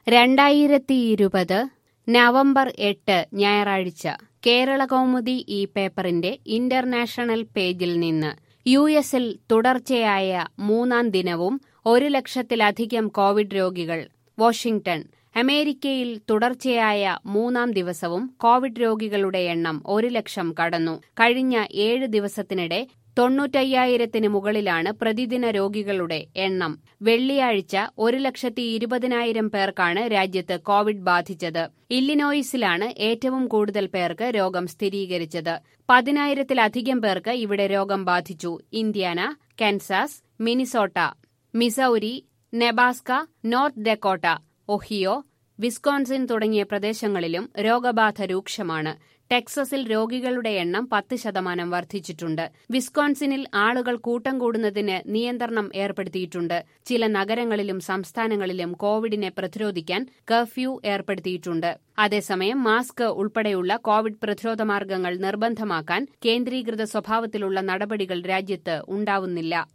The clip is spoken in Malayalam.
രണ്ടായിരത്തി ഇരുപത് നവംബർ എട്ട് ഞായറാഴ്ച കേരള കൗമുദി ഈ പേപ്പറിന്റെ ഇന്റർനാഷണൽ പേജിൽ നിന്ന് യു എസിൽ തുടർച്ചയായ മൂന്നാം ദിനവും ഒരു ലക്ഷത്തിലധികം കോവിഡ് രോഗികൾ വാഷിംഗ്ടൺ അമേരിക്കയിൽ തുടർച്ചയായ മൂന്നാം ദിവസവും കോവിഡ് രോഗികളുടെ എണ്ണം ഒരു ലക്ഷം കടന്നു കഴിഞ്ഞ ഏഴ് ദിവസത്തിനിടെ തൊണ്ണൂറ്റയ്യായിരത്തിന് മുകളിലാണ് പ്രതിദിന രോഗികളുടെ എണ്ണം വെള്ളിയാഴ്ച ഒരു ലക്ഷത്തി ഇരുപതിനായിരം പേർക്കാണ് രാജ്യത്ത് കോവിഡ് ബാധിച്ചത് ഇല്ലിനോയിസിലാണ് ഏറ്റവും കൂടുതൽ പേർക്ക് രോഗം സ്ഥിരീകരിച്ചത് പതിനായിരത്തിലധികം പേർക്ക് ഇവിടെ രോഗം ബാധിച്ചു Indiana Kansas Minnesota Missouri Nebraska North Dakota Ohio Wisconsin തുടങ്ങിയ പ്രദേശങ്ങളിലും രോഗബാധ രൂക്ഷമാണ് ടെക്സസിൽ രോഗികളുടെ എണ്ണം പത്ത് ശതമാനം വർദ്ധിച്ചിട്ടുണ്ട് വിസ്കോൺസിനിൽ ആളുകൾ കൂട്ടം കൂടുന്നതിന് നിയന്ത്രണം ഏർപ്പെടുത്തിയിട്ടുണ്ട് ചില നഗരങ്ങളിലും സംസ്ഥാനങ്ങളിലും കോവിഡിനെ പ്രതിരോധിക്കാൻ കർഫ്യൂ ഏർപ്പെടുത്തിയിട്ടുണ്ട് അതേസമയം മാസ്ക് ഉൾപ്പെടെയുള്ള കോവിഡ് പ്രതിരോധ മാർഗങ്ങൾ നിർബന്ധമാക്കാൻ കേന്ദ്രീകൃത സ്വഭാവത്തിലുള്ള നടപടികൾ രാജ്യത്ത് ഉണ്ടാവുന്നില്ല